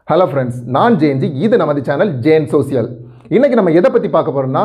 hello friends நான் ஜேன்ஜி இது நமது சேனல் ஜேன் சோசியல் இன்னைக்கு நம்ம எதை பற்றி பார்க்க போறோம்னா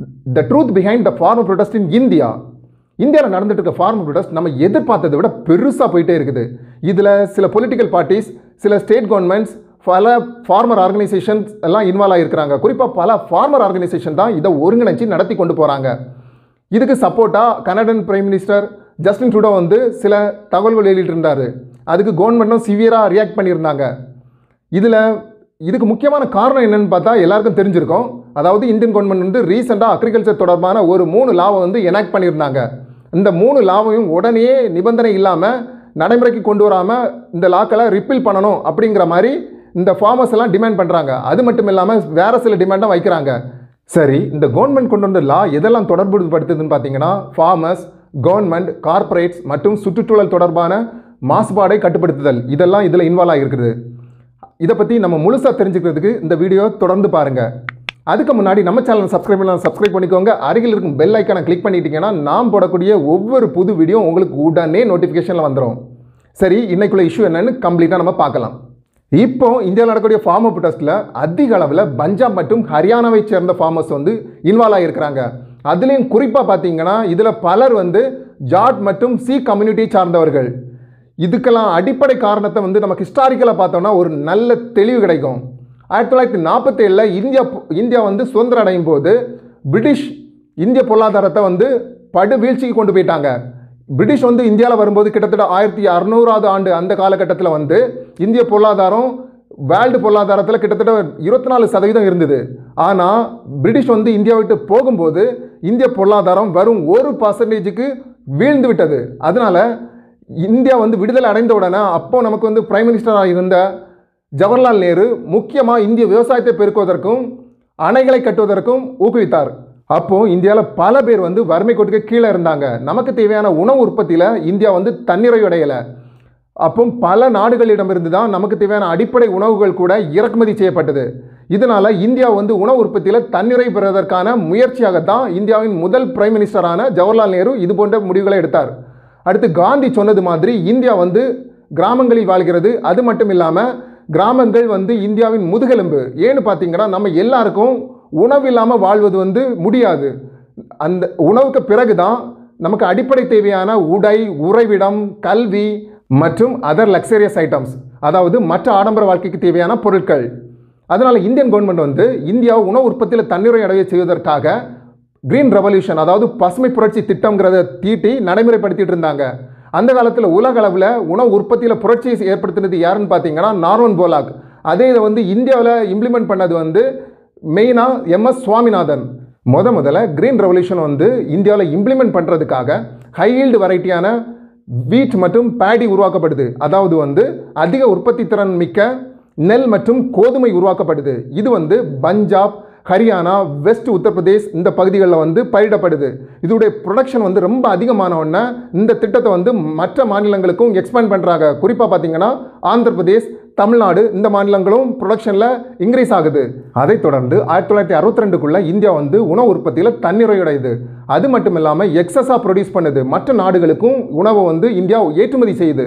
the truth behind the farmer protest in India இந்தியாவில் நடந்துட்டு இருக்க ஃபார்மர் ப்ரொடெஸ்ட் நம்ம எதிர்பார்த்ததை விட பெருசாக போயிட்டே இருக்குது இதில் சில பொலிட்டிக்கல் பார்ட்டிஸ் சில ஸ்டேட் கவர்மெண்ட்ஸ் பல ஃபார்மர் ஆர்கனைசேஷன்ஸ் எல்லாம் இன்வால்வ் ஆகியிருக்கிறாங்க குறிப்பாக பல ஃபார்மர் ஆர்கனைசேஷன் தான் இதை ஒருங்கிணைச்சு நடத்தி கொண்டு போகிறாங்க இதுக்கு சப்போர்ட்டாக Canadian prime minister Justin Trudeau வந்து சில தகவல்கள் வெளியிட்டிருந்தாரு அதுக்கு கவர்மெண்ட்டும் சிவியராக ரியாக்ட் பண்ணியிருந்தாங்க இதில் இதுக்கு முக்கியமான காரணம் என்னன்னு பார்த்தா எல்லாருக்கும் தெரிஞ்சிருக்கும் அதாவது இந்தியன் கவர்மெண்ட் வந்து ரீசெண்டாக அக்ரிகல்ச்சர் தொடர்பான ஒரு மூணு லாவை வந்து எனாக்ட் பண்ணியிருந்தாங்க இந்த மூணு லாவையும் உடனே நிபந்தனை இல்லாமல் நடைமுறைக்கு கொண்டு வராமல் இந்த லாக்களை ரிப்பீல் பண்ணணும் அப்படிங்கிற மாதிரி இந்த ஃபார்மர்ஸ் எல்லாம் டிமாண்ட் பண்ணுறாங்க அது மட்டும் இல்லாமல் வேறு சில டிமாண்டும் வைக்கிறாங்க சரி இந்த கவர்மெண்ட் கொண்டு வந்த லா எதெல்லாம் தொடர்புபடுத்துதுன்னு பார்த்தீங்கன்னா ஃபார்மர்ஸ் கவர்மெண்ட் கார்ப்பரேட்ஸ் மற்றும் சுற்றுச்சூழல் தொடர்பான மாசுபாடை கட்டுப்படுத்துதல் இதெல்லாம் இதில் இன்வால்வ் ஆகிருக்குது இதை பற்றி நம்ம முழுசாக தெரிஞ்சுக்கிறதுக்கு இந்த வீடியோ தொடர்ந்து பாருங்கள் அதுக்கு முன்னாடி நம்ம சேனல் சப்ஸ்கிரைப் பண்ணலாம் சப்ஸ்கிரைப் பண்ணிக்கோங்க அருகில் இருக்கும் பெல் ஐக்கானை கிளிக் பண்ணிட்டீங்கன்னா நாம் போடக்கூடிய ஒவ்வொரு புது வீடியோ உங்களுக்கு உடனே நோட்டிஃபிகேஷனில் வந்துடும் சரி இன்னைக்குள்ள இஷ்யூ என்னன்னு கம்ப்ளீட்டாக நம்ம பார்க்கலாம் இப்போ இந்தியாவில் நடக்கக்கூடிய ஃபார்மர் ப்ரொடெஸ்ட்டில் அதிக அளவில் பஞ்சாப் மற்றும் ஹரியானாவை சேர்ந்த ஃபார்மர்ஸ் வந்து இன்வால்வ் ஆகியிருக்கிறாங்க அதுலேயும் குறிப்பாக பார்த்தீங்கன்னா இதில் பலர் வந்து ஜாட் மற்றும் சி கம்யூனிட்டியை சார்ந்தவர்கள் இதுக்கெல்லாம் அடிப்படை காரணத்தை வந்து நமக்கு ஹிஸ்டாரிக்கலாக பார்த்தோம்னா ஒரு நல்ல தெளிவு கிடைக்கும் ஆயிரத்தி தொள்ளாயிரத்தி நாற்பத்தேழில் இந்தியா இந்தியா வந்து சுதந்திரம் அடையும் போது பிரிட்டிஷ் இந்திய பொருளாதாரத்தை வந்து படு வீழ்ச்சிக்கு கொண்டு போயிட்டாங்க பிரிட்டிஷ் வந்து இந்தியாவில் வரும்போது கிட்டத்தட்ட ஆயிரத்தி அறநூறாவது ஆண்டு அந்த காலகட்டத்தில் வந்து இந்திய பொருளாதாரம் வேர்ல்டு பொருளாதாரத்தில் கிட்டத்தட்ட இருபத்தி நாலு சதவீதம் இருந்தது ஆனால் பிரிட்டிஷ் வந்து இந்தியா விட்டு போகும்போது இந்திய பொருளாதாரம் வெறும் ஒரு பர்சன்டேஜுக்கு வீழ்ந்து விட்டது அதனால இந்தியா வந்து விடுதலை அடைந்த உடனே அப்போ நமக்கு வந்து பிரைம் மினிஸ்டராக இருந்த ஜவஹர்லால் நேரு முக்கியமாக இந்திய விவசாயத்தை பெருக்குவதற்கும் அணைகளை கட்டுவதற்கும் ஊக்குவித்தார் அப்போ இந்தியாவில் பல பேர் வந்து வறுமை கோட்டுக்கு கீழே இருந்தாங்க நமக்கு தேவையான உணவு உற்பத்தியில் இந்தியா வந்து தன்னிறைவு அடையலை அப்போ பல நாடுகளிடமிருந்து தான் நமக்கு தேவையான அடிப்படை உணவுகள் கூட இறக்குமதி செய்யப்பட்டது இதனால இந்தியா வந்து உணவு உற்பத்தியில் தன்னிறைவு பெறுவதற்கான முயற்சியாகத்தான் இந்தியாவின் முதல் பிரைம் மினிஸ்டரான ஜவஹர்லால் நேரு இது போன்ற முடிவுகளை எடுத்தார் அடுத்து காந்தி சொன்னது மாதிரி இந்தியா வந்து கிராமங்களில் வாழ்கிறது அது மட்டும் இல்லாமல் கிராமங்கள் வந்து இந்தியாவின் முதுகெலும்பு ஏன்னு பார்த்தீங்கன்னா நம்ம எல்லாருக்கும் உணவு இல்லாமல் வாழ்வது வந்து முடியாது அந்த உணவுக்கு பிறகு தான் நமக்கு அடிப்படை தேவையான உடை உறைவிடம் கல்வி மற்றும் அதர் லக்ஸரியஸ் ஐட்டம்ஸ் அதாவது மற்ற ஆடம்பர வாழ்க்கைக்கு தேவையான பொருட்கள் அதனால் இந்தியன் கவர்மெண்ட் வந்து இந்தியா உணவு உற்பத்தியில் தன்னிறை அடைய செய்வதற்காக கிரீன் ரெவல்யூஷன் அதாவது பசுமை புரட்சி திட்டங்கிறத தீட்டி நடைமுறைப்படுத்திட்டு இருந்தாங்க அந்த காலத்தில் உலக அளவில் உணவு உற்பத்தியில் புரட்சியை ஏற்படுத்தினது யாருன்னு பார்த்தீங்கன்னா நார்மன் போலாக் அதே இதை வந்து இந்தியாவில் இம்ப்ளிமெண்ட் பண்ணது வந்து மெயினாக எம்எஸ் சுவாமிநாதன் முத முதல்ல கிரீன் ரெவல்யூஷன் வந்து இந்தியாவில் இம்ப்ளிமெண்ட் பண்ணுறதுக்காக ஹையீல்டு வெரைட்டியான வீட் மற்றும் பேடி உருவாக்கப்படுது அதாவது வந்து அதிக உற்பத்தி திறன் மிக்க நெல் மற்றும் கோதுமை உருவாக்கப்படுது இது வந்து பஞ்சாப் ஹரியானா வெஸ்ட் உத்தரப்பிரதேஷ் இந்த பகுதிகளில் வந்து பயிரிடப்படுது இதோடைய ப்ரொடக்ஷன் வந்து ரொம்ப அதிகமான உடனே இந்த திட்டத்தை வந்து மற்ற மாநிலங்களுக்கும் எக்ஸ்பேண்ட் பண்ணுறாங்க குறிப்பாக பார்த்தீங்கன்னா ஆந்திர பிரதேஷ் தமிழ்நாடு இந்த மாநிலங்களும் ப்ரொடக்ஷனில் இன்க்ரீஸ் ஆகுது அதைத் தொடர்ந்து ஆயிரத்தி தொள்ளாயிரத்தி அறுபத்தி ரெண்டுக்குள்ளே இந்தியா வந்து உணவு உற்பத்தியில் தன்னிறையுடையது அது மட்டும் இல்லாமல் எக்ஸஸாக ப்ரொடியூஸ் பண்ணுது மற்ற நாடுகளுக்கும் உணவை வந்து இந்தியா ஏற்றுமதி செய்யுது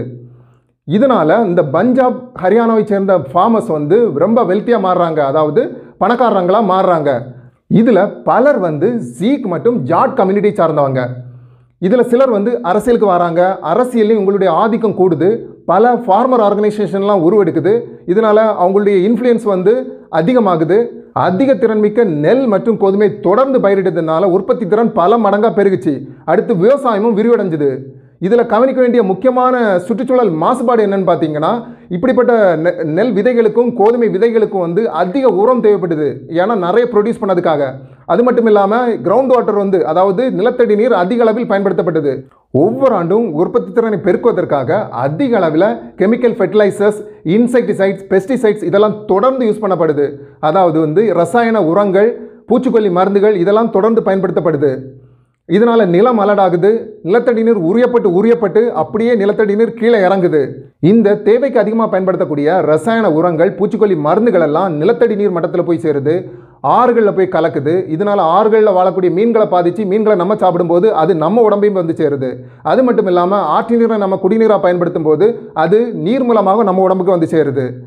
இதனால் இந்த பஞ்சாப் ஹரியானாவை சேர்ந்த ஃபார்மர்ஸ் வந்து ரொம்ப வெல்த்தியாக மாறுறாங்க அதாவது பணக்காரங்களாக மாறுறாங்க இதில் பலர் வந்து சீக் மற்றும் ஜாட் கம்யூனிட்டி சார்ந்தவங்க இதில் சிலர் வந்து அரசியலுக்கு வராங்க அரசியலையும் உங்களுடைய ஆதிக்கம் கூடுது பல ஃபார்மர் ஆர்கனைசேஷன்லாம் உருவெடுக்குது இதனால் அவங்களுடைய இன்ஃப்ளூயன்ஸ் வந்து அதிகமாகுது அதிக திறன்மிக்க நெல் மற்றும் கோதுமை தொடர்ந்து பயிரிட்டதுனால உற்பத்தி திறன் பல மடங்காக பெருகுச்சு அடுத்து விவசாயமும் விரிவடைஞ்சுது இதில் கவனிக்க வேண்டிய முக்கியமான சுற்றுச்சூழல் மாசுபாடு என்னன்னு பார்த்தீங்கன்னா இப்படிப்பட்ட நெ- நெல் விதைகளுக்கும் கோதுமை விதைகளுக்கும் வந்து அதிக உரம் தேவைப்படுது ஏன்னா நிறைய ப்ரொடியூஸ் பண்ணதுக்காக அது மட்டும் இல்லாமல் கிரவுண்ட் வாட்டர் வந்து அதாவது நிலத்தடி நீர் அதிக அளவில் பயன்படுத்தப்பட்டது ஒவ்வொரு ஆண்டும் உற்பத்தி திறனை பெருக்குவதற்காக அதிக அளவில் கெமிக்கல் ஃபெர்டிலைசர்ஸ் இன்செக்டிசைட்ஸ் பெஸ்டிசைட்ஸ் இதெல்லாம் தொடர்ந்து யூஸ் பண்ணப்படுது அதாவது வந்து ரசாயன உரங்கள் பூச்சிக்கொல்லி மருந்துகள் இதெல்லாம் தொடர்ந்து பயன்படுத்தப்படுது இதனால் நிலம் அலடாகுது நிலத்தடி நீர் உரியப்பட்டு உரியப்பட்டு அப்படியே நிலத்தடி நீர் கீழே இறங்குது இந்த தேவைக்கு அதிகமாக பயன்படுத்தக்கூடிய ரசாயன உரங்கள் பூச்சிக்கொல்லி மருந்துகள் எல்லாம் நிலத்தடி நீர் மட்டத்தில் போய் சேருது ஆறுகளில் போய் கலக்குது இதனால் ஆறுகளில் வாழக்கூடிய மீன்களை பாதித்து மீன்களை நம்ம சாப்பிடும்போது அது நம்ம உடம்பையும் வந்து சேருது அது மட்டும் இல்லாமல் ஆற்று நீரை நம்ம குடிநீராக பயன்படுத்தும் போது அது நீர் மூலமாக நம்ம உடம்புக்கு வந்து சேருது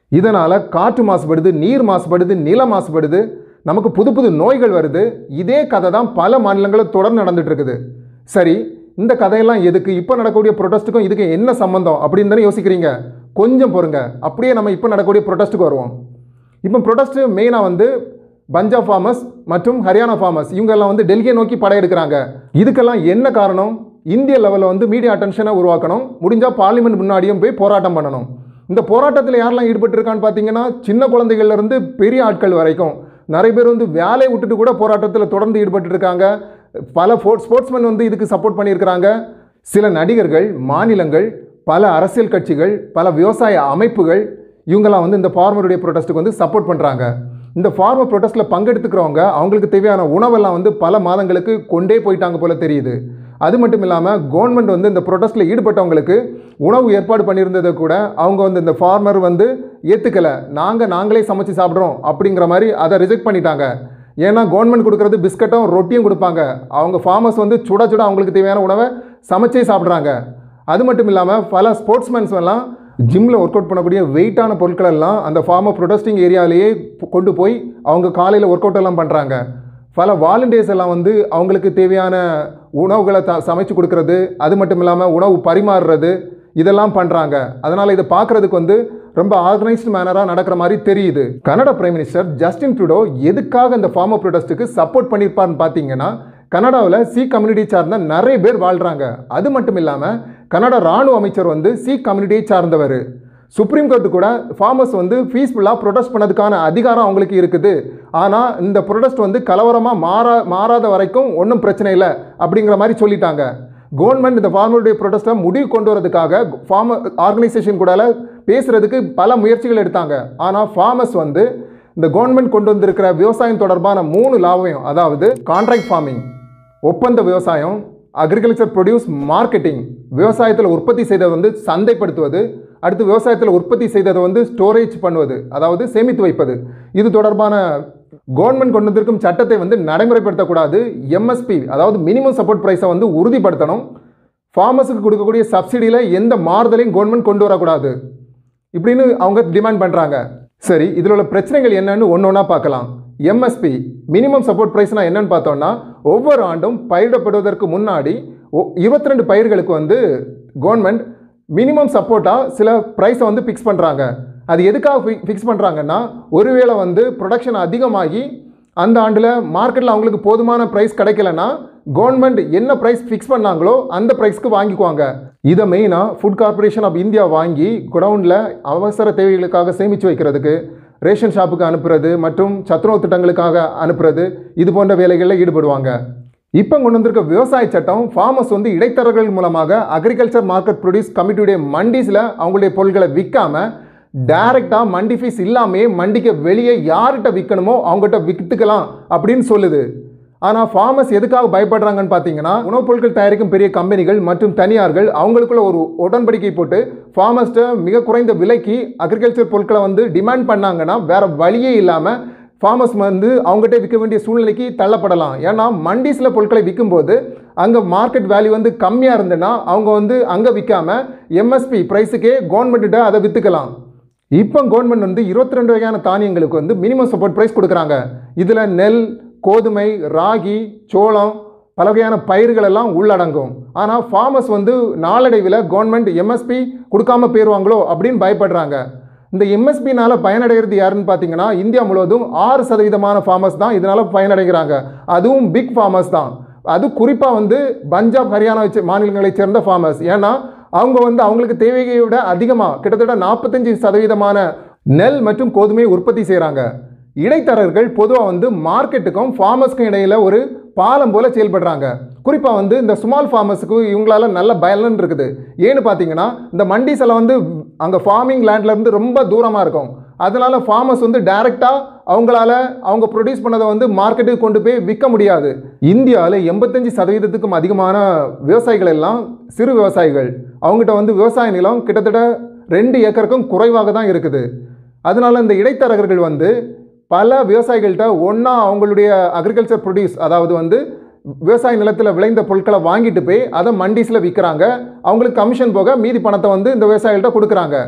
இதனால் காற்று மாசுபடுது நீர் மாசுபடுது நில மாசுபடுது நமக்கு புது புது நோய்கள் வருது இதே கதை தான் பல மாநிலங்களில் தொடர்ந்து நடந்துட்டு இருக்குது சரி இந்த கதையெல்லாம் எதுக்கு இப்போ நடக்கக்கூடிய ப்ரொடெஸ்ட்டுக்கும் இதுக்கு என்ன சம்மந்தம் அப்படின்னு தானே யோசிக்கிறீங்க கொஞ்சம் பொறுங்க அப்படியே நம்ம இப்போ நடக்கக்கூடிய ப்ரொடெஸ்ட்டுக்கு வருவோம் இப்போ ப்ரொடெஸ்ட்டு மெயினாக வந்து பஞ்சாப் ஃபார்மர்ஸ் மற்றும் ஹரியானா ஃபார்மர்ஸ் இவங்கெல்லாம் வந்து டெல்லியை நோக்கி படையெடுக்கிறாங்க இதுக்கெல்லாம் என்ன காரணம் இந்திய லெவலில் வந்து மீடியா அட்டென்ஷனை உருவாக்கணும் முடிஞ்சால் பார்லிமெண்ட் முன்னாடியும் போய் போராட்டம் பண்ணணும் இந்த போராட்டத்தில் யாரெல்லாம் ஈடுபட்டிருக்கான்னு பார்த்தீங்கன்னா சின்ன குழந்தைகள்ல இருந்து பெரிய ஆட்கள் வரைக்கும் நிறைய பேர் வந்து வேலையை விட்டுட்டு கூட போராட்டத்தில் தொடர்ந்து ஈடுபட்டு இருக்காங்க பல ஸ்போர்ட்ஸ்மேன் வந்து இதுக்கு சப்போர்ட் பண்ணியிருக்கிறாங்க சில நடிகர்கள் மாநிலங்கள் பல அரசியல் கட்சிகள் பல விவசாய அமைப்புகள் இவங்கெல்லாம் வந்து இந்த ஃபார்மருடைய ப்ரொடெஸ்ட்டுக்கு வந்து சப்போர்ட் பண்ணுறாங்க இந்த ஃபார்மர் ப்ரொடெஸ்ட்டில் பங்கெடுத்துக்கிறவங்க அவங்களுக்கு தேவையான உணவெல்லாம் வந்து பல மாதங்களுக்கு கொண்டே போயிட்டாங்க போல தெரியுது அது மட்டும் இல்லாமல் கவர்மெண்ட் வந்து இந்த ப்ரொடெஸ்ட்டில் ஈடுபட்டவங்களுக்கு உணவு ஏற்பாடு பண்ணியிருந்ததை கூட அவங்க வந்து இந்த ஃபார்மர் வந்து ஏற்றுக்கலை நாங்கள் நாங்களே சமைச்சு சாப்பிட்றோம் அப்படிங்கிற மாதிரி அதை ரிஜெக்ட் பண்ணிட்டாங்க ஏன்னா கவர்மெண்ட் கொடுக்குறது பிஸ்கட்டும் ரொட்டியும் கொடுப்பாங்க அவங்க ஃபார்மர்ஸ் வந்து சுட சுட அவங்களுக்கு தேவையான உணவை சமைச்சே சாப்பிட்றாங்க அது மட்டும் இல்லாமல் பல ஸ்போர்ட்ஸ்மேன்ஸ் எல்லாம் ஜிம்மில் ஒர்க் அவுட் பண்ணக்கூடிய வெயிட்டான பொருட்கள் எல்லாம் அந்த ஃபார்மர் ப்ரொடெஸ்டிங் ஏரியாலேயே கொண்டு போய் அவங்க காலையில் ஒர்க் அவுட் எல்லாம் பண்ணுறாங்க பல வாலண்டியர்ஸ் எல்லாம் வந்து அவங்களுக்கு தேவையான உணவுகளை த சமைச்சு கொடுக்கறது அது மட்டும் இல்லாமல் உணவு பரிமாறுறது இதெல்லாம் பண்ணுறாங்க அதனால் இதை பார்க்குறதுக்கு வந்து ரொம்ப ஆர்கனைஸ்டு மேனராக நடக்கிற மாதிரி தெரியுது Canada prime minister Justin Trudeau எதுக்காக இந்த ஃபார்மர் ப்ரொடெஸ்ட்டுக்கு சப்போர்ட் பண்ணியிருப்பார்னு பார்த்தீங்கன்னா கனடாவில் சி கம்யூனிட்டி சார்ந்த நிறைய பேர் வாழ்கிறாங்க அது மட்டும் இல்லாமல் கனடா ராணுவ அமைச்சர் வந்து சி கம்யூனிட்டியை சார்ந்தவர் சுப்ரீம் கோர்ட்டு கூட ஃபார்மர்ஸ் வந்து பீஸ்ஃபுல்லாக ப்ரொடெஸ்ட் பண்ணதுக்கான அதிகாரம் அவங்களுக்கு இருக்குது ஆனால் இந்த ப்ரொடெஸ்ட் வந்து கலவரமாக மாறா மாறாத வரைக்கும் ஒன்றும் பிரச்சனை இல்லை அப்படிங்கிற மாதிரி சொல்லிட்டாங்க கவர்மெண்ட் இந்த ஃபார்மருடைய ப்ரொடெஸ்ட்டை முடிவு கொண்டு வரதுக்காக ஃபார்மர் ஆர்கனைசேஷன் கூட பேசுகிறதுக்கு பல முயற்சிகள் எடுத்தாங்க ஆனால் ஃபார்மர்ஸ் வந்து இந்த கவர்மெண்ட் கொண்டு வந்திருக்கிற விவசாயம் தொடர்பான மூணு லாபம் அதாவது கான்ட்ராக்ட் ஃபார்மிங் ஒப்பந்த விவசாயம் அக்ரிகல்ச்சர் ப்ரொடியூஸ் மார்க்கெட்டிங் விவசாயத்தில் உற்பத்தி செய்ததை வந்து சந்தைப்படுத்துவது அடுத்து விவசாயத்தில் உற்பத்தி செய்ததை வந்து ஸ்டோரேஜ் பண்ணுவது அதாவது சேமித்து வைப்பது இது தொடர்பான கவர்மெண்ட் கொண்டு வந்திருக்கும் சட்டத்தை வந்து நடைமுறைப்படுத்தக்கூடாது எம்எஸ்பி அதாவது மினிமம் சப்போர்ட் ப்ரைஸை வந்து உறுதிப்படுத்தணும் ஃபார்மர்ஸுக்கு கொடுக்கக்கூடிய சப்சிடியில் எந்த மாறுதலையும் கவர்மெண்ட் கொண்டு வரக்கூடாது இப்படின்னு அவங்க டிமாண்ட் பண்ணுறாங்க சரி இதில் உள்ள பிரச்சனைகள் என்னன்னு ஒன்று ஒன்றா பார்க்கலாம் எம்எஸ்பி மினிமம் சப்போர்ட் ப்ரைஸ்னால் என்னன்னு பார்த்தோம்னா ஒவ்வொரு ஆண்டும் பயிரிடப்படுவதற்கு முன்னாடி இருபத்தி ரெண்டு பயிர்களுக்கு வந்து கவர்மெண்ட் மினிமம் சப்போர்ட்டாக சில ப்ரைஸை வந்து ஃபிக்ஸ் பண்ணுறாங்க அது எதுக்காக ஃபிக்ஸ் பண்ணுறாங்கன்னா ஒருவேளை வந்து ப்ரொடக்ஷன் அதிகமாகி அந்த ஆண்டில் மார்க்கெட்டில் அவங்களுக்கு போதுமான ப்ரைஸ் கிடைக்கலன்னா கவர்மெண்ட் என்ன ப்ரைஸ் ஃபிக்ஸ் பண்ணாங்களோ அந்த ப்ரைஸ்க்கு வாங்கிக்குவாங்க இதை மெயினாக ஃபுட் கார்ப்பரேஷன் ஆஃப் இந்தியா வாங்கி குடவுனில் அவசர தேவைகளுக்காக சேமித்து வைக்கிறதுக்கு ரேஷன் ஷாப்புக்கு அனுப்புறது மற்றும் சத்துணவு திட்டங்களுக்காக அனுப்புறது இது போன்ற வேலைகளில் ஈடுபடுவாங்க இப்போ கொண்டு வந்திருக்க விவசாய சட்டம் ஃபார்மர்ஸ் வந்து இடைத்தரகர்கள் மூலமாக அக்ரிகல்ச்சர் மார்க்கெட் ப்ரொடியூஸ் கமிட்டியுடைய மண்டிஸில் அவங்களுடைய பொருட்களை விற்காம டைரெக்டாக மண்டி ஃபீஸ் இல்லாமே மண்டிக்கு வெளியே யார்கிட்ட விற்கணுமோ அவங்ககிட்ட விற்றுக்கலாம் அப்படின்னு சொல்லுது ஆனால் ஃபார்மர்ஸ் எதுக்காக பயப்படுறாங்கன்னு பார்த்தீங்கன்னா உணவுப் பொருட்கள் தயாரிக்கும் பெரிய கம்பெனிகள் மற்றும் தனியார்கள் அவங்களுக்குள்ள ஒரு உடன்படிக்கை போட்டு ஃபார்மர்ஸ்ட்டை மிக குறைந்த விலைக்கு அக்ரிகல்ச்சர் பொருட்களை வந்து டிமாண்ட் பண்ணாங்கன்னா வேற வழியே இல்லாமல் ஃபார்மர்ஸ் வந்து அவங்ககிட்ட விற்க வேண்டிய சூழ்நிலைக்கு தள்ளப்படலாம் ஏன்னா மண்டிஸில் பொருட்களை விற்கும்போது அங்கே மார்க்கெட் வேல்யூ வந்து கம்மியாக இருந்ததுன்னா அவங்க வந்து அங்கே விற்காம எம்எஸ்பி ப்ரைஸுக்கே கவர்மெண்ட்டிட்ட அதை விற்றுக்கலாம் இப்போ கவர்மெண்ட் வந்து இருபத்தி ரெண்டு வகையான தானியங்களுக்கு வந்து மினிமம் சப்போர்ட் ப்ரைஸ் கொடுக்குறாங்க இதில் நெல் கோதுமை ராகி சோளம் பல வகையான பயிர்கள் எல்லாம் உள்ளடங்கும் ஆனால் ஃபார்மர்ஸ் வந்து நாளடைவில் கவர்மெண்ட் எம்எஸ்பி கொடுக்காம போயிடுவாங்களோ அப்படின்னு பயப்படுறாங்க இந்த எம்எஸ்பினால பயனடைகிறது யாருன்னு பார்த்தீங்கன்னா இந்தியா முழுவதும் ஆறு சதவீதமான ஃபார்மர்ஸ் தான் இதனால பயனடைகிறாங்க அதுவும் பிக் ஃபார்மர்ஸ் தான் அது குறிப்பாக வந்து பஞ்சாப் ஹரியானா வச்ச மாநிலங்களைச் சேர்ந்த ஃபார்மர்ஸ் ஏன்னா அவங்க வந்து அவங்களுக்கு தேவையை விட அதிகமாக கிட்டத்தட்ட நாற்பத்தஞ்சு சதவீதமான நெல் மற்றும் கோதுமையை உற்பத்தி செய்கிறாங்க இடைத்தரகர்கள் பொதுவாக வந்து மார்க்கெட்டுக்கும் ஃபார்மர்ஸ்க்கும் இடையில ஒரு பாலம் போல செயல்படுறாங்க குறிப்பாக வந்து இந்த ஸ்மால் ஃபார்மர்ஸுக்கு இவங்களால நல்ல பயன் இருக்குது ஏன்னு பார்த்தீங்கன்னா இந்த மண்டிஸ் எல்லாம் வந்து அங்கே ஃபார்மிங் லேண்ட்லேருந்து ரொம்ப தூரமாக இருக்கும் அதனால ஃபார்மர்ஸ் வந்து டைரெக்டாக அவங்களால அவங்க ப்ரொடியூஸ் பண்ணதை வந்து மார்க்கெட்டுக்கு கொண்டு போய் விற்க முடியாது இந்தியாவில் எண்பத்தஞ்சு சதவீதத்துக்கும் அதிகமான விவசாயிகள் எல்லாம் சிறு விவசாயிகள் அவங்ககிட்ட வந்து விவசாய நிலம் கிட்டத்தட்ட ரெண்டு ஏக்கருக்கும் குறைவாக தான் இருக்குது அதனால இந்த இடைத்தரகர்கள் வந்து பல விவசாயிகள்கிட்ட ஒன்றா அவங்களுடைய அக்ரிகல்ச்சர் ப்ரொடியூஸ் அதாவது வந்து விவசாய நிலத்தில் விளைந்த பொருட்களை வாங்கிட்டு போய் அதை மண்டிஸில் விற்கிறாங்க அவங்களுக்கு கமிஷன் போக மீதி பணத்தை வந்து இந்த விவசாயிகள்கிட்ட கொடுக்குறாங்க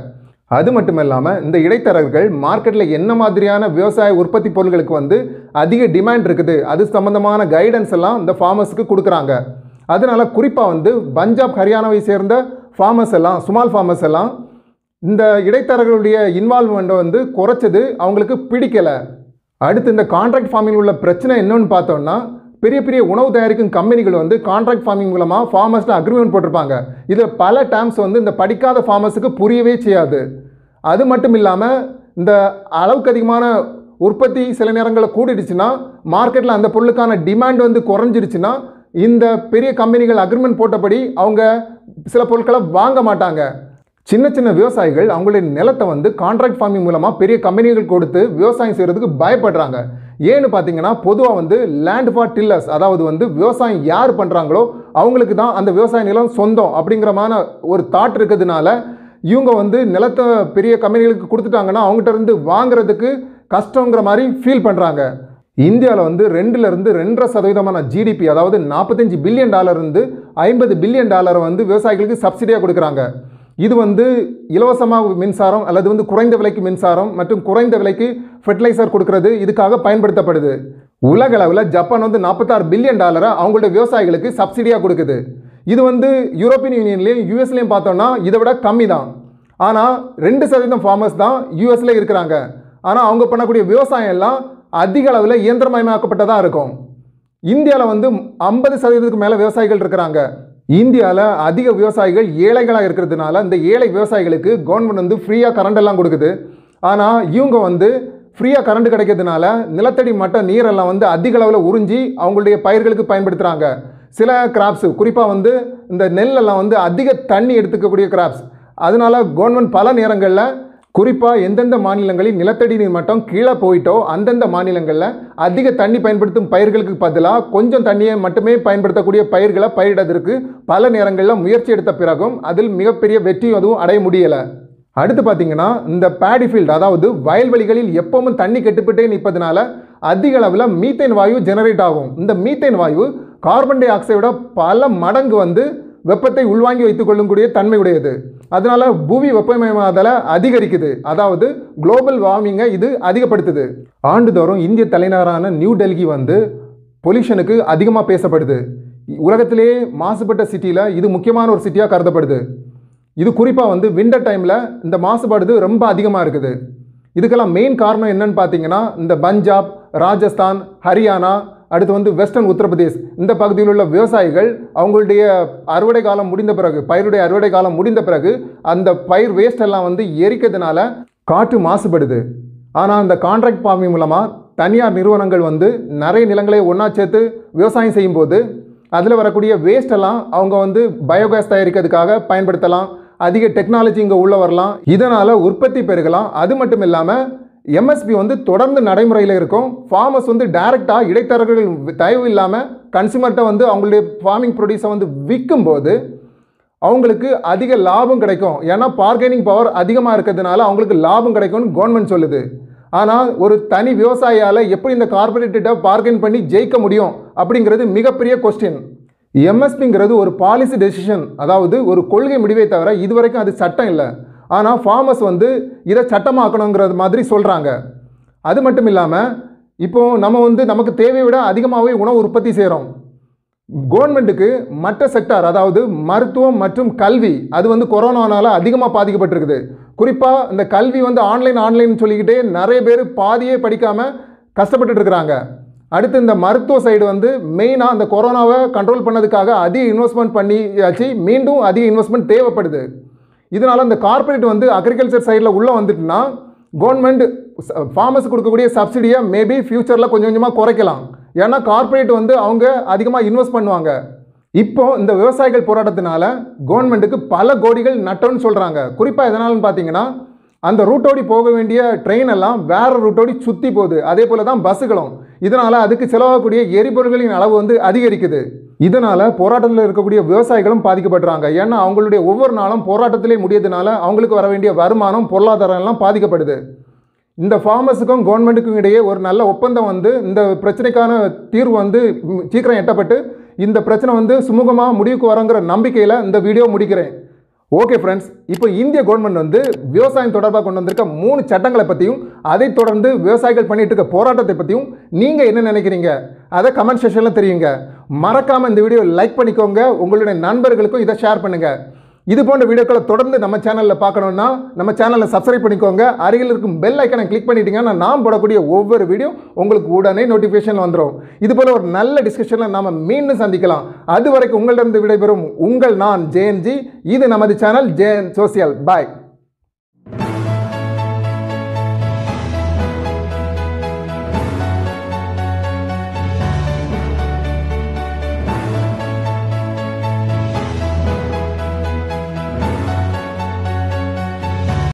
அது மட்டும் இல்லாமல் இந்த இடைத்தரகர்கள் மார்க்கெட்டில் என்ன மாதிரியான விவசாய உற்பத்தி பொருட்களுக்கு வந்து அதிக டிமாண்ட் இருக்குது அது சம்மந்தமான கைடன்ஸ் எல்லாம் இந்த ஃபார்மர்ஸுக்கு கொடுக்குறாங்க அதனால குறிப்பாக வந்து பஞ்சாப் ஹரியானாவை சேர்ந்த ஃபார்மர்ஸ் எல்லாம் ஸ்மால் ஃபார்மர்ஸ் எல்லாம் இந்த இடைத்தரகர்களுடைய இன்வால்வ்மெண்ட்டை வந்து குறைச்சது அவங்களுக்கு பிடிக்கலை அடுத்து இந்த கான்ட்ராக்ட் ஃபார்மிங் உள்ள பிரச்சனை என்னன்னு பார்த்தோம்னா பெரிய பெரிய உணவு தயாரிக்கும் கம்பெனிகள் வந்து கான்ட்ராக்ட் ஃபார்மிங் மூலமாக ஃபார்மர்ஸ்ட்டு அக்ரிமெண்ட் போட்டிருப்பாங்க இதில் பல டேர்ம்ஸ் வந்து இந்த படிக்காத ஃபார்மர்ஸுக்கு புரியவே செய்யாது அது மட்டும் இல்லாமல் இந்த அளவுக்கு அதிகமான உற்பத்தி சில நேரங்களில் கூடிடுச்சுன்னா மார்க்கெட்டில் அந்த பொருளுக்கான டிமாண்ட் வந்து குறைஞ்சிருச்சுன்னா இந்த பெரிய கம்பெனிகள் அக்ரிமெண்ட் போட்டபடி அவங்க சில பொருட்களை வாங்க மாட்டாங்க சின்ன சின்ன விவசாயிகள் அவங்களுடைய நிலத்தை வந்து கான்ட்ராக்ட் ஃபார்மிங் மூலமாக பெரிய கம்பெனிகள் கொடுத்து விவசாயம் செய்கிறதுக்கு பயப்படுறாங்க ஏன்னு பார்த்தீங்கன்னா பொதுவாக வந்து லேண்ட் ஃபார் டில்லர்ஸ் அதாவது வந்து விவசாயம் யார் பண்ணுறாங்களோ அவங்களுக்கு தான் அந்த விவசாய நிலம் சொந்தம் அப்படிங்கிறமான ஒரு தாட் இருக்கிறதுனால இவங்க வந்து நிலத்தை பெரிய கம்பெனிகளுக்கு கொடுத்துட்டாங்கன்னா அவங்ககிட்ட இருந்து வாங்குறதுக்கு கஷ்டங்கிற மாதிரி ஃபீல் பண்ணுறாங்க இந்தியாவில் வந்து ரெண்டுலேருந்து ரெண்டரை சதவீதமான ஜிடிபி அதாவது நாற்பத்தஞ்சு பில்லியன் டாலர் இருந்து ஐம்பது பில்லியன் டாலரை வந்து விவசாயிகளுக்கு சப்சிடியாக கொடுக்குறாங்க இது வந்து இலவசமாக மின்சாரம் அல்லது வந்து குறைந்த விலைக்கு மின்சாரம் மற்றும் குறைந்த விலைக்கு ஃபெர்டிலைசர் கொடுக்கறது இதுக்காக பயன்படுத்தப்படுது உலக அளவில் ஜப்பான் வந்து நாற்பத்தாறு பில்லியன் டாலரை அவங்களுடைய விவசாயிகளுக்கு சப்சிடியாக கொடுக்குது இது வந்து யூரோப்பியன் யூனியன்லேயும் யூஎஸ்லேயும் பார்த்தோம்னா இதை விட கம்மி தான் ஆனால் ரெண்டு சதவீதம் ஃபார்மர்ஸ் தான் யூஎஸில் இருக்கிறாங்க ஆனால் அவங்க பண்ணக்கூடிய விவசாயம் எல்லாம் அதிக அளவில் இயந்திரமயமாக்கப்பட்டதாக இருக்கும் இந்தியாவில் வந்து ஐம்பது சதவீதத்துக்கு மேலே விவசாயிகள் இருக்கிறாங்க இந்தியாவில் அதிக விவசாயிகள் ஏழைகளாக இருக்கிறதுனால இந்த ஏழை விவசாயிகளுக்கு கவர்மெண்ட் வந்து ஃப்ரீயாக கரண்ட் எல்லாம் கொடுக்குது ஆனால் இவங்க வந்து ஃப்ரீயாக கரண்ட் கிடைக்கிறதுனால நிலத்தடி மட்ட நீரெல்லாம் வந்து அதிக அளவில் உறிஞ்சி அவங்களுடைய பயிர்களுக்கு பயன்படுத்துகிறாங்க சில கிராப்ஸ் குறிப்பாக வந்து இந்த நெல்லெல்லாம் வந்து அதிக தண்ணி எடுத்துக்கக்கூடிய கிராப்ஸ் அதனால கவர்மெண்ட் பல நேரங்களில் குறிப்பாக எந்தெந்த மாநிலங்களில் நிலத்தடி நீர் மட்டம் கீழே போயிட்டோ அந்தந்த மாநிலங்களில் அதிக தண்ணி பயன்படுத்தும் பயிர்களுக்கு பதிலாக கொஞ்சம் தண்ணியை மட்டுமே பயன்படுத்தக்கூடிய பயிர்களை பயிரிடுறதற்கு பல நேரங்களில் முயற்சி எடுத்த பிறகும் அதில் மிகப்பெரிய வெற்றி அதுவும் அடைய முடியலை அடுத்து பார்த்தீங்கன்னா இந்த பேடி ஃபீல்டு அதாவது வயல்வெளிகளில் எப்பவும் தண்ணி கெட்டுப்பட்டே நிற்பதனால அதிக அளவில் மீத்தேன் வாயு ஜெனரேட் ஆகும் இந்த மீத்தேன் வாயு கார்பன் டை ஆக்சைடோட பல மடங்கு வந்து வெப்பத்தை உள்வாங்கி வைத்துக் கொள்ளக்கூடிய தன்மை உடையது அதனால புவி வெப்பமயமாதலை அதிகரிக்குது அதாவது குளோபல் வார்மிங்கை இது அதிகப்படுத்துது ஆண்டுதோறும் இந்திய தலைநகரான நியூ டெல்லி வந்து பொல்யூஷனுக்கு அதிகமாக பேசப்படுது உலகத்திலேயே மாசுபட்ட சிட்டியில் இது முக்கியமான ஒரு சிட்டியாக கருதப்படுது இது குறிப்பாக வந்து விண்டர் டைமில் இந்த மாசுபாடு ரொம்ப அதிகமாக இருக்குது இதுக்கெல்லாம் மெயின் காரணம் என்னன்னு பார்த்தீங்கன்னா இந்த பஞ்சாப் ராஜஸ்தான் ஹரியானா அடுத்து வந்து வெஸ்டர்ன் உத்தரப்பிரதேஷ் இந்த பகுதியில் உள்ள விவசாயிகள் அவங்களுடைய அறுவடை காலம் முடிந்த பிறகு பயிருடைய அறுவடை காலம் முடிந்த பிறகு அந்த பயிர் வேஸ்ட் எல்லாம் வந்து எரிக்கிறதுனால காற்று மாசுபடுது ஆனால் இந்த கான்ட்ராக்ட் ஃபார்மிங் மூலமாக தனியார் நிறுவனங்கள் வந்து நிறைய நிலங்களை ஒன்றா சேர்த்து விவசாயம் செய்யும்போது அதில் வரக்கூடிய வேஸ்ட் எல்லாம் அவங்க வந்து பயோகேஸ் தயாரிக்கிறதுக்காக பயன்படுத்தலாம் அதிக டெக்னாலஜி இங்கே உள்ள வரலாம் இதனால் உற்பத்தி பெருகலாம் அது மட்டும் இல்லாமல் எம்எஸ்பி வந்து தொடர்ந்து நடைமுறையில் இருக்கும் ஃபார்மர்ஸ் வந்து டைரெக்டாக இடைத்தரகர்கள் தயவு இல்லாமல் கன்சியூமர்கிட்ட வந்து அவங்களுடைய ஃபார்மிங் ப்ரொடியூஸை வந்து விற்கும்போது அவங்களுக்கு அதிக லாபம் கிடைக்கும் ஏன்னா பார்கெனிங் பவர் அதிகமாக இருக்கிறதுனால அவங்களுக்கு லாபம் கிடைக்கும்னு கவர்மெண்ட் சொல்லுது ஆனால் ஒரு தனி விவசாயியால் எப்படி இந்த கார்பரேட்டிட்ட பார்கெயின் பண்ணி ஜெயிக்க முடியும் அப்படிங்கிறது மிகப்பெரிய கொஸ்டின் எம்எஸ்பிங்கிறது ஒரு பாலிசி டெசிஷன் அதாவது ஒரு கொள்கை முடிவே தவிர இதுவரைக்கும் அது சட்டம் இல்லை ஆனால் ஃபார்மர்ஸ் வந்து இதை சட்டமாக்கணுங்கிறது மாதிரி சொல்கிறாங்க அது மட்டும் இல்லாமல் இப்போ நம்ம வந்து நமக்கு தேவையை விட அதிகமாகவே உணவு உற்பத்தி செய்கிறோம் கவர்மெண்ட்டுக்கு மற்ற செக்டார் அதாவது மருத்துவம் மற்றும் கல்வி அது வந்து கொரோனானால அதிகமாக பாதிக்கப்பட்டிருக்குது குறிப்பாக இந்த கல்வி வந்து ஆன்லைன் ஆன்லைன் சொல்லிக்கிட்டே நிறைய பேர் பாதியே படிக்காமல் கஷ்டப்பட்டுட்டு இருக்கிறாங்க அடுத்து இந்த மருத்துவ சைடு வந்து மெயினாக அந்த கொரோனாவை கண்ட்ரோல் பண்ணதுக்காக அதிக இன்வெஸ்ட்மெண்ட் பண்ணியாச்சு மீண்டும் அதிக இன்வெஸ்ட்மெண்ட் தேவைப்படுது இதனால் இந்த கார்ப்பரேட் வந்து அக்ரிகல்ச்சர் சைடில் உள்ளே வந்துட்டுனா கவர்மெண்ட் ஃபார்மர்ஸ் கொடுக்கக்கூடிய சப்சிடியை மேபி ஃப்யூச்சரில் கொஞ்சம் கொஞ்சமாக குறைக்கலாம் ஏன்னா கார்ப்பரேட் வந்து அவங்க அதிகமாக இன்வெஸ்ட் பண்ணுவாங்க இப்போ இந்த விவசாயிகள் போராட்டத்தினால கவர்மெண்ட்டுக்கு பல கோடிகள் நட்டோன்னு சொல்கிறாங்க குறிப்பாக எதனாலன்னு பார்த்தீங்கன்னா அந்த ரூட்டோடி போக வேண்டிய ட்ரெயின் எல்லாம் வேற ரூட்டோடி சுற்றி போகுது அதே போல தான் பஸ்ஸுகளும் இதனால் அதுக்கு செலவாகக்கூடிய எரிபொருள்களின் அளவு வந்து அதிகரிக்குது இதனால் போராட்டத்தில் இருக்கக்கூடிய விவசாயிகளும் பாதிக்கப்படுறாங்க ஏன்னா அவங்களுடைய ஒவ்வொரு நாளும் போராட்டத்திலே முடியறதுனால அவங்களுக்கு வர வேண்டிய வருமானம் பொருளாதாரம் எல்லாம் பாதிக்கப்படுது இந்த ஃபார்மர்ஸுக்கும் கவர்மெண்ட்டுக்கும் இடையே ஒரு நல்ல ஒப்பந்தம் வந்து இந்த பிரச்சனைக்கான தீர்வு வந்து ம், சீக்கிரம் எட்டப்பட்டு இந்த பிரச்சனை வந்து சுமூகமாக முடிவுக்கு வரங்கிற நம்பிக்கையில் இந்த வீடியோ முடிக்கிறேன் ஓகே ஃப்ரெண்ட்ஸ் இப்போ இந்திய கவர்மெண்ட் வந்து விவசாயம் தொடர்பாக கொண்டு வந்திருக்க மூணு சட்டங்களை பற்றியும் அதைத் தொடர்ந்து விவசாயிகள் பண்ணிட்டு இருக்க போராட்டத்தை பற்றியும் நீங்கள் என்ன நினைக்கிறீங்க அதை கமெண்ட் செக்ஷனில் தெரியுங்க மறக்காமல் இந்த வீடியோ லைக் பண்ணிக்கோங்க உங்களுடைய நண்பர்களுக்கும் இதை ஷேர் பண்ணுங்கள் இது போன்ற வீடியோக்களை தொடர்ந்து நம்ம சேனலில் பார்க்கணுன்னா நம்ம சேனலை சப்ஸ்கிரைப் பண்ணிக்கோங்க அருகில் இருக்கும் பெல் ஐக்கனை கிளிக் பண்ணிட்டீங்கன்னா நான் போடக்கூடிய ஒவ்வொரு வீடியோ உங்களுக்கு உடனே நோட்டிஃபிகேஷன் வந்துடும் இது போல ஒரு நல்ல டிஸ்கஷனில் நாம மீண்டும் சந்திக்கலாம் அது வரைக்கும் உங்களிடம் விடைபெறும் உங்கள் நான் ஜேஎன்ஜி இது நமது சேனல் ஜேஎன் சோசியல் பாய்